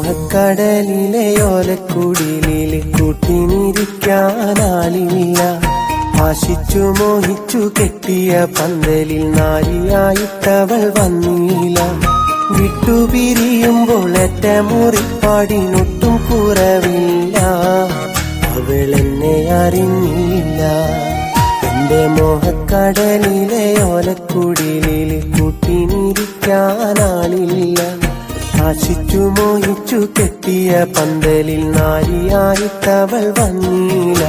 മോഹക്കടലിലെ ഓലക്കുടിലിൽ കൂട്ടിനിരിക്കാനാളില്ല ആശിച്ചു മോഹിച്ചു കെട്ടിയ പന്തലിൽ നാരിയായിട്ടവൾ വന്നില്ല വിട്ടുപിരിയുമ്പോൾ ഏറ്റ മുറിപ്പാടിനൊട്ടും കുറവില്ല അവൾ എന്നെ അറിഞ്ഞില്ല എന്റെ മോഹക്കടലിലെ ഓലക്കുടിലിൽ കൂട്ടിനിരിക്കാനാളില്ല ആശിച്ചു മോഹിച്ചു കെട്ടിയ പന്തലിൽ നാരിയായിട്ടവൾ വന്നില്ല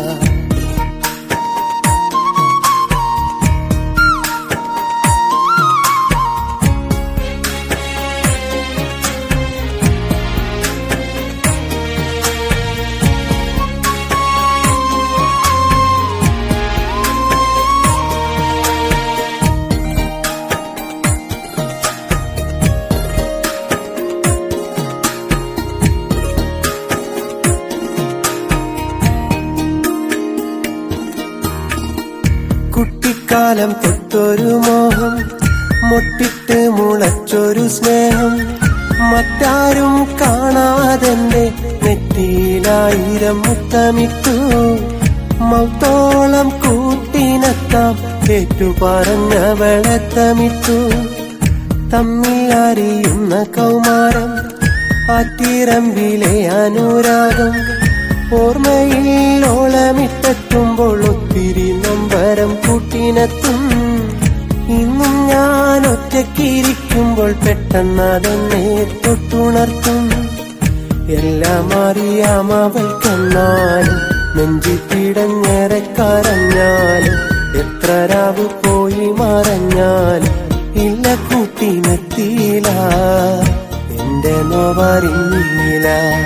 കുട്ടിക്കാലം തൊട്ടൊരു മോഹം മുട്ടിട്ട് മുളച്ചൊരു സ്നേഹം മറ്റാരും കാണാതെന്റെ നെറ്റിയിലായിരം മുത്തമിട്ടു മൗത്തോളം കൂട്ടിനെത്താം ഏറ്റു പറഞ്ഞവളെത്തമിട്ടു തമ്മിൽ അറിയുന്ന കൗമാരം ആറ്റിറമ്പിലെ അനുരാഗം ഓർമ്മയിൽ ഓളമിട്ടെത്തുമ്പോൾ ഒത്തിരി നമ്പരം കൂട്ടിനെത്തും ഇന്നും ഞാൻ ഒറ്റക്കിരിക്കുമ്പോൾ പെട്ടെന്ന് അതെന്നെ തൊട്ടുണർത്തും എല്ലാം അറിയാം അവൾക്കെന്നാലും നെഞ്ചി പിടഞ്ഞേറെ കരഞ്ഞാലും എത്ര രാവ് പോയി മറഞ്ഞാലും ഇല്ല കൂട്ടിനെത്തിയില്ല എന്റെ നോവറിഞ്ഞില്ല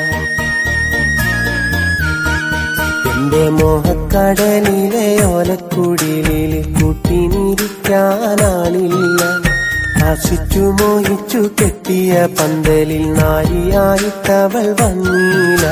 എന്റെ മോഹക്കടലിലെ ഓലക്കുടിലിൽ കൂട്ടിനിരിക്കാനാളില്ല ആശിച്ചു മോഹിച്ചു കെട്ടിയ പന്തലിൽ നാരിയായിട്ടവൾ വന്നില്ല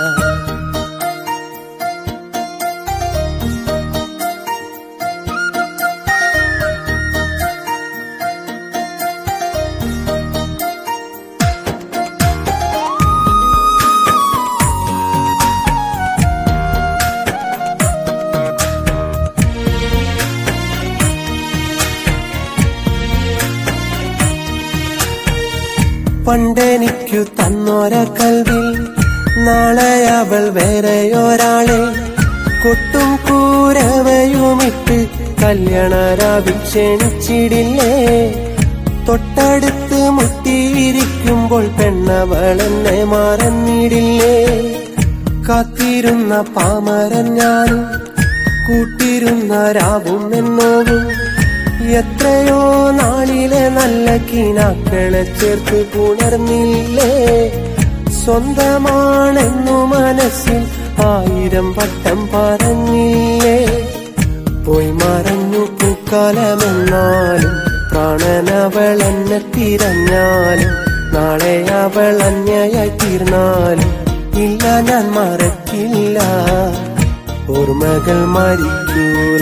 പണ്ടെനിക്കു തന്നോര കൽവിൽ നാളെ അവൾ വേറെയൊരാളെ കൊട്ടും കൂരവയുമിട്ട് കല്യാണരാവിൽ ക്ഷണിച്ചിടില്ലേ തൊട്ടടുത്ത് മുട്ടിയിരിക്കുമ്പോൾ പെണ്ണവൾ എന്നെ മറന്നിടില്ലേ കാത്തിരുന്ന പാമരൻ ഞാനും കൂട്ടിരുന്ന രാവും എന്നോവും എത്രയോ നാളിലെ നല്ല കിനാക്കളെ ചേർത്ത് പുണർന്നില്ലേ സ്വന്തമാണെന്നു മനസ്സിൽ ആയിരം വട്ടം പറഞ്ഞില്ലേ പോയി മറഞ്ഞു പൂക്കാലമെന്നാലും പ്രാണനവൾ എന്നെ തിരഞ്ഞാലും നാളെ അവൾ അന്യായി തീർന്നാലും ഇല്ല ഞാൻ മറക്കില്ല ഓർമ്മകൾ മരിക്കൂല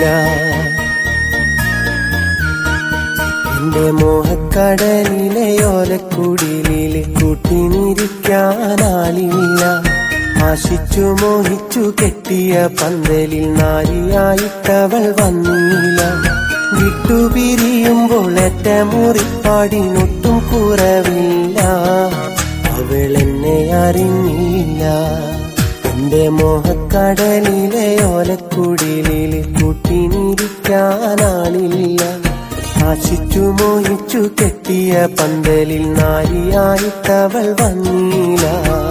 എന്റെ മോഹക്കടലിലെ ഓലക്കുടിലിൽ കൂട്ടിനിരിക്കാനാളില്ല ആശിച്ചു മോഹിച്ചു കെട്ടിയ പന്തലിൽ നാരിയായിട്ടവൾ വന്നില്ല വിട്ടുപിരിയുമ്പോൾ ഏറ്റ മുറിപ്പാടിനൊട്ടും കുറവില്ല അവൾ എന്നെ അറിഞ്ഞില്ല എന്റെ മോഹക്കടലിലെ ഓലക്കുടിലിൽ കൂട്ടിനിരിക്കാനാളില്ല ആശിച്ചു മോഹിച്ചു കെട്ടിയ പന്തലിൽ നാരിയായിട്ടവൾ വന്നില്ല